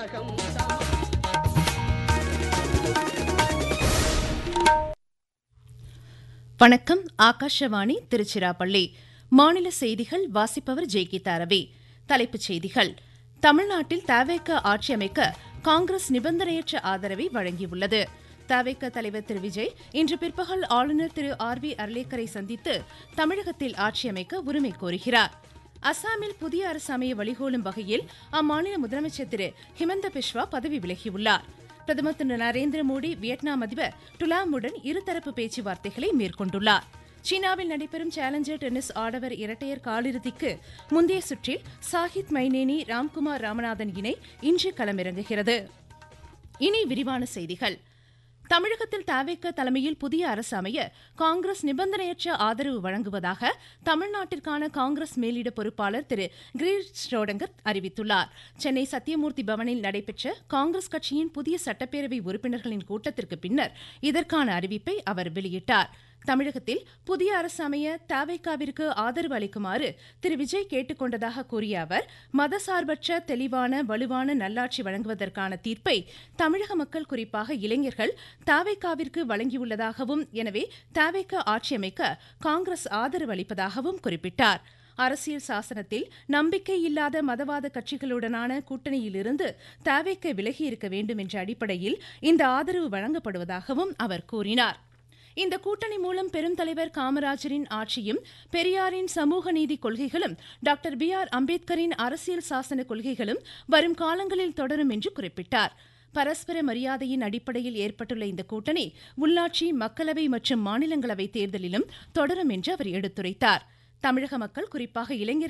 உலகம் சமம் வணக்கம் ஆகாஷவாணி திருச்சிராப்பள்ளி மாநில செய்திகள் வாசிப்பவர் ஜெய்கீதா ரவி தலைப்புச் செய்திகள் தமிழ்நாட்டில் தவேக ஆட்சி அமைக்க காங்கிரஸ் நிபந்தனையற்ற ஆதரவை வழங்கியுள்ளது தவேக தலைவர் திரு விஜய் இன்று பிற்பகல் ஆளுநர் திரு ஆர் வி அர்லேக்கரை சந்தித்து தமிழகத்தில் ஆட்சி அமைக்க உரிமை கோருகிறார் அசாமில் புதிய அரசு அமைய வழிகோலும் வகையில் அம்மாநில முதலமைச்சர் திரு ஹிமந்த பிஸ்வா பதவி விலகியுள்ளார் பிரதமர் திரு நரேந்திர மோடி வியட்நாம் அதிபர் டுலாமுடன் இருதரப்பு பேச்சுவார்த்தைகளை மேற்கொண்டுள்ளார் சீனாவில் நடைபெறும் சேலஞ்சர் டென்னிஸ் ஆடவர் இரட்டையர் காலிறுதிக்கு முந்தைய சுற்றில் சாஹித் மைனேனி ராம்குமார் ராமநாதன் இணை இன்று களமிறங்குகிறது இனி விரிவான செய்திகள் தமிழகத்தில் தவேக தலைமையில் புதிய அரசு அமைய காங்கிரஸ் நிபந்தனையற்ற ஆதரவு வழங்குவதாக தமிழ்நாட்டிற்கான காங்கிரஸ் மேலிட பொறுப்பாளர் திரு கிரீஷ் ஷ்ரோடங்கர் அறிவித்துள்ளார் சென்னை சத்தியமூர்த்தி பவனில் நடைபெற்ற காங்கிரஸ் கட்சியின் புதிய சட்டப்பேரவை உறுப்பினர்களின் கூட்டத்திற்கு பின்னர் இதற்கான அறிவிப்பை அவர் வெளியிட்டார் தமிழகத்தில் புதிய அரசு அமைய தவேகாவிற்கு ஆதரவு அளிக்குமாறு திரு விஜய் கேட்டுக் கொண்டதாக கூறிய அவர் மதசார்பற்ற தெளிவான வலுவான நல்லாட்சி வழங்குவதற்கான தீர்ப்பை தமிழக மக்கள் குறிப்பாக இளைஞர்கள் தவேகாவிற்கு வழங்கியுள்ளதாகவும் எனவே தவேகா ஆட்சி அமைக்க காங்கிரஸ் ஆதரவு அளிப்பதாகவும் குறிப்பிட்டார் அரசியல் சாசனத்தில் நம்பிக்கை இல்லாத மதவாத கட்சிகளுடனான கூட்டணியிலிருந்து தவேக விலகியிருக்க வேண்டும் என்ற அடிப்படையில் இந்த ஆதரவு வழங்கப்படுவதாகவும் அவர் கூறினார் இந்த கூட்டணி மூலம் பெருந்தலைவர் காமராஜரின் ஆட்சியும் பெரியாரின் சமூக நீதி கொள்கைகளும் டாக்டர் பி ஆர் அம்பேத்கரின் அரசியல் சாசன கொள்கைகளும் வரும் காலங்களில் தொடரும் என்று குறிப்பிட்டார் பரஸ்பர மரியாதையின் அடிப்படையில் ஏற்பட்டுள்ள இந்த கூட்டணி உள்ளாட்சி மக்களவை மற்றும் மாநிலங்களவை தேர்தலிலும் தொடரும் என்று அவர் எடுத்துரைத்தார் தமிழக மக்கள் குறிப்பாக இளைஞர்கள்